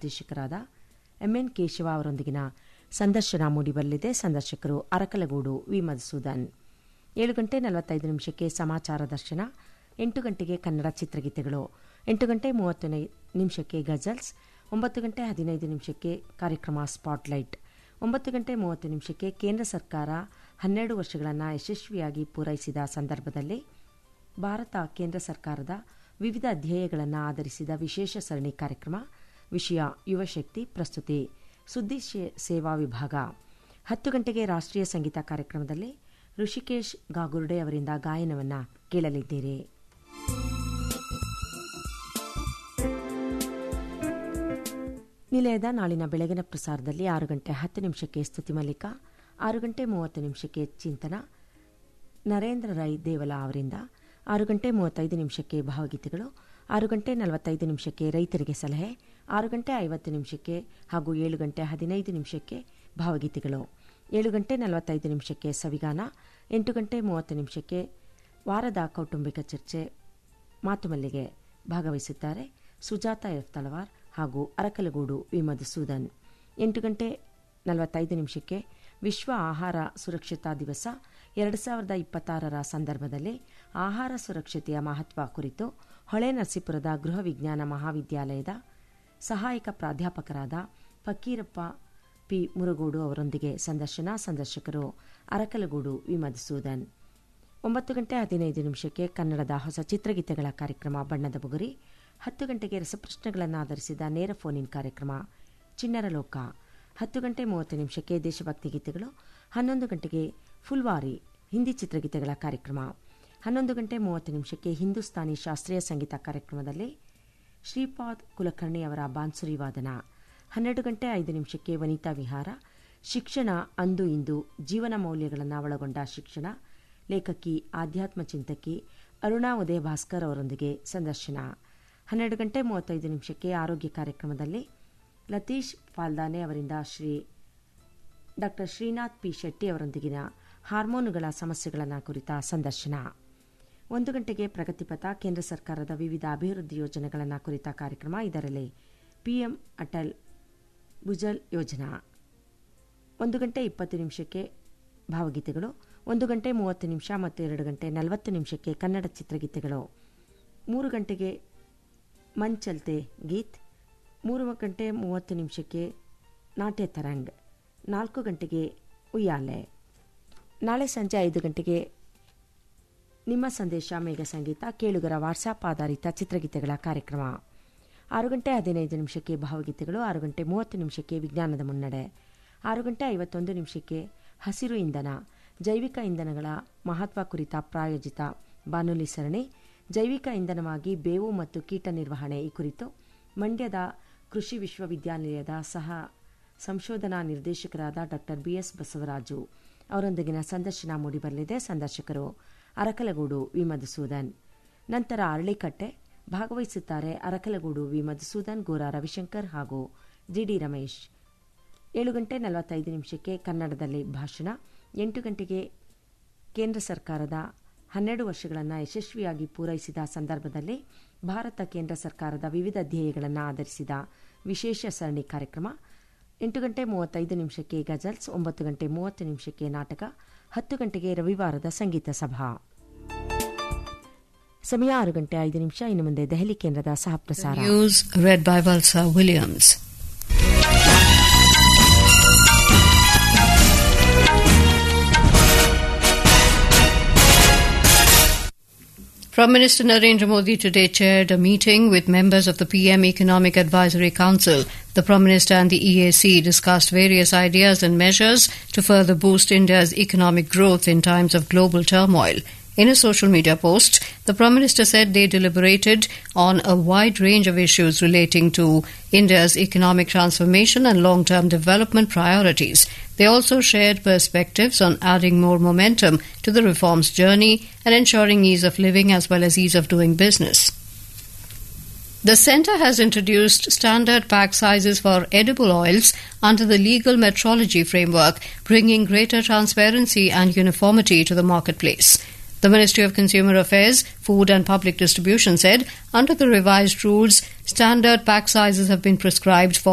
ನಿರ್ದೇಶಕರಾದ ಎಂಎನ್ ಕೇಶವ ಅವರೊಂದಿಗಿನ ಸಂದರ್ಶನ ಮೂಡಿಬರಲಿದೆ ಸಂದರ್ಶಕರು ಅರಕಲಗೂಡು ವಿ ಮಧುಸೂದನ್ ಏಳು ಗಂಟೆ ನಲವತ್ತೈದು ನಿಮಿಷಕ್ಕೆ ಸಮಾಚಾರ ದರ್ಶನ ಎಂಟು ಗಂಟೆಗೆ ಕನ್ನಡ ಚಿತ್ರಗೀತೆಗಳು ಎಂಟು ಗಂಟೆ ಮೂವತ್ತು ನಿಮಿಷಕ್ಕೆ ಗಜಲ್ಸ್ ಒಂಬತ್ತು ಗಂಟೆ ಹದಿನೈದು ನಿಮಿಷಕ್ಕೆ ಕಾರ್ಯಕ್ರಮ ಸ್ಪಾಟ್ಲೈಟ್ ಒಂಬತ್ತು ಗಂಟೆ ಮೂವತ್ತು ನಿಮಿಷಕ್ಕೆ ಕೇಂದ್ರ ಸರ್ಕಾರ ಹನ್ನೆರಡು ವರ್ಷಗಳನ್ನು ಯಶಸ್ವಿಯಾಗಿ ಪೂರೈಸಿದ ಸಂದರ್ಭದಲ್ಲಿ ಭಾರತ ಕೇಂದ್ರ ಸರ್ಕಾರದ ವಿವಿಧ ಧ್ಯೇಯಗಳನ್ನು ಆಧರಿಸಿದ ವಿಶೇಷ ಸರಣಿ ಕಾರ್ಯಕ್ರಮ ವಿಷಯ ಯುವಶಕ್ತಿ ಪ್ರಸ್ತುತಿ ಸುದ್ದಿ ಸೇವಾ ವಿಭಾಗ ಹತ್ತು ಗಂಟೆಗೆ ರಾಷ್ಟ್ರೀಯ ಸಂಗೀತ ಕಾರ್ಯಕ್ರಮದಲ್ಲಿ ಋಷಿಕೇಶ್ ಗಾಗುರ್ಡೆ ಅವರಿಂದ ಗಾಯನವನ್ನು ಕೇಳಲಿದ್ದೀರಿ ನಿಲಯದ ನಾಳಿನ ಬೆಳಗಿನ ಪ್ರಸಾರದಲ್ಲಿ ಆರು ಗಂಟೆ ಹತ್ತು ನಿಮಿಷಕ್ಕೆ ಸ್ತುತಿ ಮಲ್ಲಿಕ ಆರು ಗಂಟೆ ಮೂವತ್ತು ನಿಮಿಷಕ್ಕೆ ಚಿಂತನ ನರೇಂದ್ರ ರೈ ದೇವಲ ಅವರಿಂದ ಆರು ಗಂಟೆ ಮೂವತ್ತೈದು ನಿಮಿಷಕ್ಕೆ ಭಾವಗೀತೆಗಳು ಆರು ಗಂಟೆ ನಲವತ್ತೈದು ನಿಮಿಷಕ್ಕೆ ರೈತರಿಗೆ ಸಲಹೆ ಆರು ಗಂಟೆ ಐವತ್ತು ನಿಮಿಷಕ್ಕೆ ಹಾಗೂ ಏಳು ಗಂಟೆ ಹದಿನೈದು ನಿಮಿಷಕ್ಕೆ ಭಾವಗೀತೆಗಳು ಏಳು ಗಂಟೆ ನಲವತ್ತೈದು ನಿಮಿಷಕ್ಕೆ ಸವಿಗಾನ ಎಂಟು ಗಂಟೆ ಮೂವತ್ತು ನಿಮಿಷಕ್ಕೆ ವಾರದ ಕೌಟುಂಬಿಕ ಚರ್ಚೆ ಮಾತುಮಲ್ಲಿಗೆ ಭಾಗವಹಿಸುತ್ತಾರೆ ಸುಜಾತ ಎಫ್ ತಳವಾರ್ ಹಾಗೂ ಅರಕಲಗೂಡು ವಿ ಮಧುಸೂದನ್ ಎಂಟು ಗಂಟೆ ನಲವತ್ತೈದು ನಿಮಿಷಕ್ಕೆ ವಿಶ್ವ ಆಹಾರ ಸುರಕ್ಷತಾ ದಿವಸ ಎರಡು ಸಾವಿರದ ಇಪ್ಪತ್ತಾರರ ಸಂದರ್ಭದಲ್ಲಿ ಆಹಾರ ಸುರಕ್ಷತೆಯ ಮಹತ್ವ ಕುರಿತು ಹೊಳೆ ನರಸೀಪುರದ ಗೃಹ ವಿಜ್ಞಾನ ಮಹಾವಿದ್ಯಾಲಯದ ಸಹಾಯಕ ಪ್ರಾಧ್ಯಾಪಕರಾದ ಫಕೀರಪ್ಪ ಪಿ ಮುರುಗೋಡು ಅವರೊಂದಿಗೆ ಸಂದರ್ಶನ ಸಂದರ್ಶಕರು ಅರಕಲಗೂಡು ವಿ ಮಧುಸೂದನ್ ಒಂಬತ್ತು ಗಂಟೆ ಹದಿನೈದು ನಿಮಿಷಕ್ಕೆ ಕನ್ನಡದ ಹೊಸ ಚಿತ್ರಗೀತೆಗಳ ಕಾರ್ಯಕ್ರಮ ಬಣ್ಣದ ಬುಗುರಿ ಹತ್ತು ಗಂಟೆಗೆ ರಸಪ್ರಶ್ನೆಗಳನ್ನು ಆಧರಿಸಿದ ನೇರ ಫೋನ್ ಇನ್ ಕಾರ್ಯಕ್ರಮ ಚಿಣ್ಣರ ಲೋಕ ಹತ್ತು ಗಂಟೆ ಮೂವತ್ತು ನಿಮಿಷಕ್ಕೆ ದೇಶಭಕ್ತಿ ಗೀತೆಗಳು ಹನ್ನೊಂದು ಗಂಟೆಗೆ ಫುಲ್ವಾರಿ ಹಿಂದಿ ಚಿತ್ರಗೀತೆಗಳ ಕಾರ್ಯಕ್ರಮ ಹನ್ನೊಂದು ಗಂಟೆ ಮೂವತ್ತು ನಿಮಿಷಕ್ಕೆ ಹಿಂದೂಸ್ತಾನಿ ಶಾಸ್ತ್ರೀಯ ಸಂಗೀತ ಕಾರ್ಯಕ್ರಮದಲ್ಲಿ ಶ್ರೀಪಾದ್ ಕುಲಕರ್ಣಿ ಅವರ ಬಾನ್ಸುರಿ ವಾದನ ಹನ್ನೆರಡು ಗಂಟೆ ಐದು ನಿಮಿಷಕ್ಕೆ ವನಿತಾ ವಿಹಾರ ಶಿಕ್ಷಣ ಅಂದು ಇಂದು ಜೀವನ ಮೌಲ್ಯಗಳನ್ನು ಒಳಗೊಂಡ ಶಿಕ್ಷಣ ಲೇಖಕಿ ಆಧ್ಯಾತ್ಮ ಚಿಂತಕಿ ಅರುಣಾ ಉದಯ ಭಾಸ್ಕರ್ ಅವರೊಂದಿಗೆ ಸಂದರ್ಶನ ಹನ್ನೆರಡು ಗಂಟೆ ಮೂವತ್ತೈದು ನಿಮಿಷಕ್ಕೆ ಆರೋಗ್ಯ ಕಾರ್ಯಕ್ರಮದಲ್ಲಿ ಲತೀಶ್ ಫಾಲ್ದಾನೆ ಅವರಿಂದ ಶ್ರೀ ಡಾ ಶ್ರೀನಾಥ್ ಪಿ ಶೆಟ್ಟಿ ಅವರೊಂದಿಗಿನ ಹಾರ್ಮೋನುಗಳ ಸಮಸ್ಯೆಗಳನ್ನು ಕುರಿತ ಸಂದರ್ಶನ ಒಂದು ಗಂಟೆಗೆ ಪ್ರಗತಿಪಥ ಕೇಂದ್ರ ಸರ್ಕಾರದ ವಿವಿಧ ಅಭಿವೃದ್ಧಿ ಯೋಜನೆಗಳನ್ನು ಕುರಿತ ಕಾರ್ಯಕ್ರಮ ಇದರಲ್ಲಿ ಪಿಎಂ ಅಟಲ್ ಭುಜಲ್ ಯೋಜನಾ ಒಂದು ಗಂಟೆ ಇಪ್ಪತ್ತು ನಿಮಿಷಕ್ಕೆ ಭಾವಗೀತೆಗಳು ಒಂದು ಗಂಟೆ ಮೂವತ್ತು ನಿಮಿಷ ಮತ್ತು ಎರಡು ಗಂಟೆ ನಲವತ್ತು ನಿಮಿಷಕ್ಕೆ ಕನ್ನಡ ಚಿತ್ರಗೀತೆಗಳು ಮೂರು ಗಂಟೆಗೆ ಮಂಚಲ್ತೆ ಗೀತ್ ಮೂರು ಗಂಟೆ ಮೂವತ್ತು ನಿಮಿಷಕ್ಕೆ ನಾಟ್ಯ ತರಂಗ್ ನಾಲ್ಕು ಗಂಟೆಗೆ ಉಯ್ಯಾಲೆ ನಾಳೆ ಸಂಜೆ ಐದು ಗಂಟೆಗೆ ನಿಮ್ಮ ಸಂದೇಶ ಮೇಘ ಸಂಗೀತ ಕೇಳುಗರ ವಾಟ್ಸಾಪ್ ಆಧಾರಿತ ಚಿತ್ರಗೀತೆಗಳ ಕಾರ್ಯಕ್ರಮ ಆರು ಗಂಟೆ ಹದಿನೈದು ನಿಮಿಷಕ್ಕೆ ಭಾವಗೀತೆಗಳು ಆರು ಗಂಟೆ ಮೂವತ್ತು ನಿಮಿಷಕ್ಕೆ ವಿಜ್ಞಾನದ ಮುನ್ನಡೆ ಆರು ಗಂಟೆ ಐವತ್ತೊಂದು ನಿಮಿಷಕ್ಕೆ ಹಸಿರು ಇಂಧನ ಜೈವಿಕ ಇಂಧನಗಳ ಮಹತ್ವ ಕುರಿತ ಪ್ರಾಯೋಜಿತ ಬಾನುಲಿ ಸರಣಿ ಜೈವಿಕ ಇಂಧನವಾಗಿ ಬೇವು ಮತ್ತು ಕೀಟ ನಿರ್ವಹಣೆ ಈ ಕುರಿತು ಮಂಡ್ಯದ ಕೃಷಿ ವಿಶ್ವವಿದ್ಯಾನಿಲಯದ ಸಹ ಸಂಶೋಧನಾ ನಿರ್ದೇಶಕರಾದ ಡಾ ಬಿಎಸ್ ಬಸವರಾಜು ಅವರೊಂದಿಗಿನ ಸಂದರ್ಶನ ಮೂಡಿಬರಲಿದೆ ಸಂದರ್ಶಕರು ಅರಕಲಗೂಡು ವಿ ಮಧುಸೂದನ್ ನಂತರ ಅರಳಿಕಟ್ಟೆ ಭಾಗವಹಿಸುತ್ತಾರೆ ಅರಕಲಗೂಡು ವಿ ಮಧುಸೂದನ್ ಗೋರಾ ರವಿಶಂಕರ್ ಹಾಗೂ ಜಿಡಿ ರಮೇಶ್ ಏಳು ಗಂಟೆ ನಲವತ್ತೈದು ನಿಮಿಷಕ್ಕೆ ಕನ್ನಡದಲ್ಲಿ ಭಾಷಣ ಎಂಟು ಗಂಟೆಗೆ ಕೇಂದ್ರ ಸರ್ಕಾರದ ಹನ್ನೆರಡು ವರ್ಷಗಳನ್ನು ಯಶಸ್ವಿಯಾಗಿ ಪೂರೈಸಿದ ಸಂದರ್ಭದಲ್ಲಿ ಭಾರತ ಕೇಂದ್ರ ಸರ್ಕಾರದ ವಿವಿಧ ಧ್ಯೇಯಗಳನ್ನು ಆಧರಿಸಿದ ವಿಶೇಷ ಸರಣಿ ಕಾರ್ಯಕ್ರಮ ಎಂಟು ಗಂಟೆ ಮೂವತ್ತೈದು ನಿಮಿಷಕ್ಕೆ ಗಜಲ್ಸ್ ಒಂಬತ್ತು ಗಂಟೆ ಮೂವತ್ತು ನಿಮಿಷಕ್ಕೆ ನಾಟಕ ಹತ್ತು ಗಂಟೆಗೆ ರವಿವಾರದ ಸಂಗೀತ ಸಭಾ ಸಮಯ ಆರು ಗಂಟೆ ಐದು ನಿಮಿಷ ಇನ್ನು ಮುಂದೆ ದೆಹಲಿ ಕೇಂದ್ರದ ಸಹ ಪ್ರಸಾರ News read by Valsa Williams. Prime Minister Narendra Modi today chaired a meeting with members of the PM Economic Advisory Council. The Prime Minister and the EAC discussed various ideas and measures to further boost India's economic growth in times of global turmoil. In a social media post, the Prime Minister said they deliberated on a wide range of issues relating to India's economic transformation and long term development priorities. They also shared perspectives on adding more momentum to the reforms journey and ensuring ease of living as well as ease of doing business. The centre has introduced standard pack sizes for edible oils under the legal metrology framework, bringing greater transparency and uniformity to the marketplace. The Ministry of Consumer Affairs, Food and Public Distribution said under the revised rules, standard pack sizes have been prescribed for